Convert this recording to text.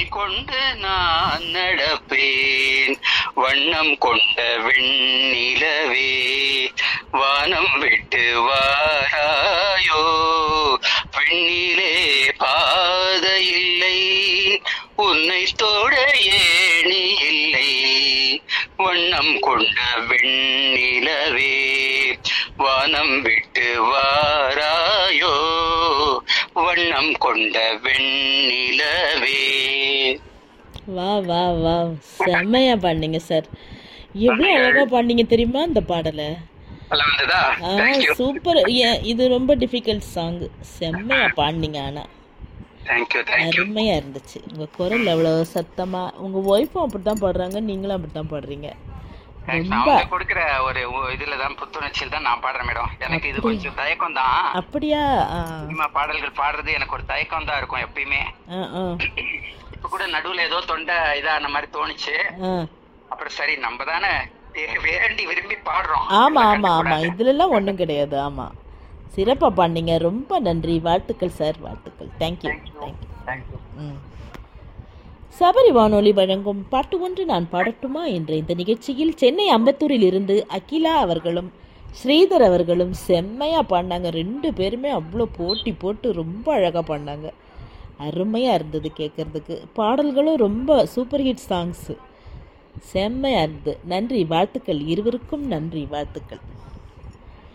கொண்டு நான் நடப்பேன் வண்ணம் கொண்ட வெண்ணிலவே வானம் விட்டு வாராயோ பெண்ணிலே பாத இல்லை உன்னை தோட ஏணி இல்லை வண்ணம் கொண்ட வெண்ணிலவே வானம் விட்டு வாராயோ வண்ணம் கொண்ட வெண்ணிலவே வா வா வா செம்மையா பாடினீங்க சார் எவ்வளோ அழகா பாடினீங்க தெரியுமா இந்த பாடலை நல்லா வந்ததா ஆ தேங்க்யூ சூப்பர் இது ரொம்ப டிஃபிகல்ட் சாங் செம்மையா பாடினீங்க ஆனா தேங்க்யூ தேங்க்யூ அருமையா இருந்துச்சு உங்க குரல் அவ்வளோ சத்தமா உங்க ஒய்ஃபும் அப்படித்தான் பாடுறாங்க நீங்களும் அப்படித்தான் பாடுறீங்க ரொம்ப அவங்க கொடுக்கிற ஒரு உ- இதுலதான் புத்துணர்ச்சியில் தான் நான் பாடுறேன் மேடம் எனக்கு இது கொஞ்சம் தயக்கம் தான் அப்படியா ஆ சினிமா பாடல்கள் பாடுறது எனக்கு ஒரு தயக்கம் தான் இருக்கும் எப்பயுமே ஆ ஆ இப்ப கூட நடுவுல ஏதோ தொண்டை இதான மாதிரி தோணுச்சு ஆ அப்புறம் சரி நம்ம தானே வேண்டி விரும்பி பாடுறோம் ஆமா ஆமா ஆமா இதுலலாம் ஒன்றும் கிடையாது ஆமா சிறப்பா பாடினீங்க ரொம்ப நன்றி வாழ்த்துக்கள் சார் வாழ்த்துக்கள் தேங்க்யூ தேங்க்யூ தேங்க்யூ ம். சபரி வானொலி வழங்கும் பாட்டு ஒன்று நான் பாடட்டுமா என்ற இந்த நிகழ்ச்சியில் சென்னை அம்பத்தூரில் இருந்து அகிலா அவர்களும் ஸ்ரீதர் அவர்களும் செம்மையா பாடினாங்க ரெண்டு பேருமே அவ்வளோ போட்டி போட்டு ரொம்ப அழகாக பாடினாங்க அருமையாக இருந்தது கேட்குறதுக்கு பாடல்களும் ரொம்ப சூப்பர் ஹிட் சாங்ஸு செம்மையாக இருந்தது நன்றி வாழ்த்துக்கள் இருவருக்கும் நன்றி வாழ்த்துக்கள்